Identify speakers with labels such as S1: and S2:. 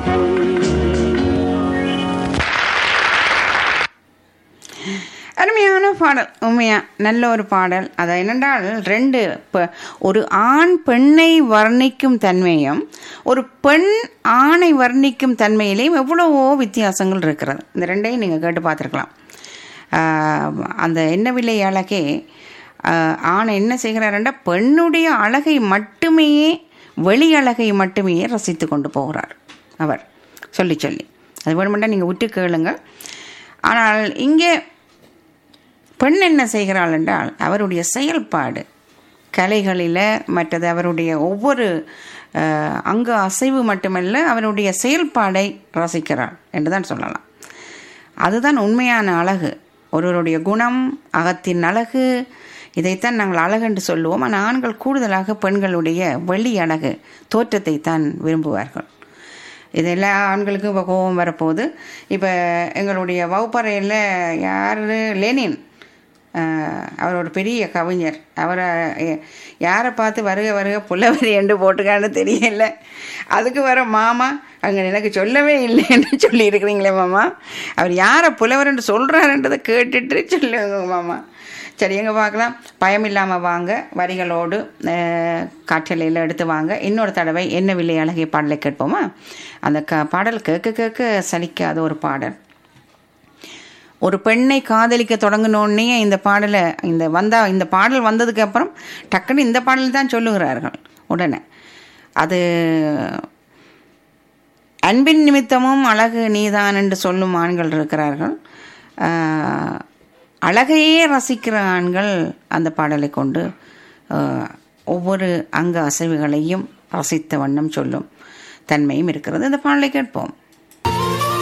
S1: அருமையான பாடல் உண்மையா நல்ல ஒரு பாடல் அது என்னென்றால் ரெண்டு ப- ஒரு ஆண் பெண்ணை வர்ணிக்கும் தன்மையும் ஒரு பெண் ஆணை வர்ணிக்கும் தன்மையிலையும் எவ்வளவோ வித்தியாசங்கள் இருக்கிறது இந்த ரெண்டையும் நீங்கள் கேட்டு பார்த்துருக்கலாம் ஆஹ், அந்த என்ன விலை அழகே ஆஹ், ஆண் என்ன செய்கிறாருன்னா பெண்ணுடைய அழகை மட்டுமே வெளி அழகை மட்டுமே ரசித்து கொண்டு போகிறார் அவர் சொல்லி சொல்லி அது வேணுமெண்டா நீங்கள் விட்டு கேளுங்கள் ஆனால் இங்கே பெண் என்ன செய்கிறாள் என்றால் அவருடைய செயல்பாடு கலைகளில் மற்றது அவருடைய ஒவ்வொரு அஹ், அங்க அசைவு மட்டுமல்ல அவருடைய செயல்பாடை ரசிக்கிறாள் என்று தான் சொல்லலாம் அதுதான் உண்மையான அழகு ஒருவருடைய குணம் அகத்தின் அழகு இதைத்தான் நாங்கள் அழகு என்று சொல்லுவோம் ஆனால் ஆண்கள் கூடுதலாக பெண்களுடைய வெளி அழகு தோற்றத்தை தான் விரும்புவார்கள் இதெல்லாம் ஆண்களுக்கு இப்போ கோபம் வரப்போகுது இப்போ எங்களுடைய வகுப்பறையில் யார் லெனின் ஆஹ், அவர் ஒரு பெரிய கவிஞர் அவரை எ- யாரை பார்த்து வருக வருக புலவரி என்று போட்டுக்கான்னு தெரியல அதுக்கு வர மாமா அங்கே எனக்கு சொல்லவே இல்லைன்னு சொல்லியிருக்கிறீங்களே மாமா அவர் யாரை புலவர்ன்னு சொல்கிறாருன்றதை கேட்டுட்டு சொல்லுங்க மாமா சரி எங்கே பார்க்கலாம் பயம் இல்லாமல் வாங்க வரிகளோடு அஹ், காற்றலையில் எடுத்து வாங்க இன்னொரு தடவை என்ன விலை அழகிய பாடலை கேட்போமா அந்த க பாடல் கேட்க கேட்க சலிக்காத ஒரு பாடல் ஒரு பெண்ணை காதலிக்க தொடங்கினோடனே இந்த பாடலை இந்த வந்தா இந்த பாடல் வந்ததுக்கு அப்புறம் டக்குன்னு இந்த பாடல் தான் சொல்லுகிறார்கள் உடனே அது அன்பின் நிமித்தமும் அழகு நீதான் என்று சொல்லும் ஆண்கள் இருக்கிறார்கள் ஆஹ், அழகையே ரசிக்கிற ஆண்கள் அந்த பாடலை கொண்டு ஆஹ், ஒவ்வொரு அங்க அசைவுகளையும் ரசித்த வண்ணம் சொல்லும் தன்மையும் இருக்கிறது இந்த பாடலை கேட்போம்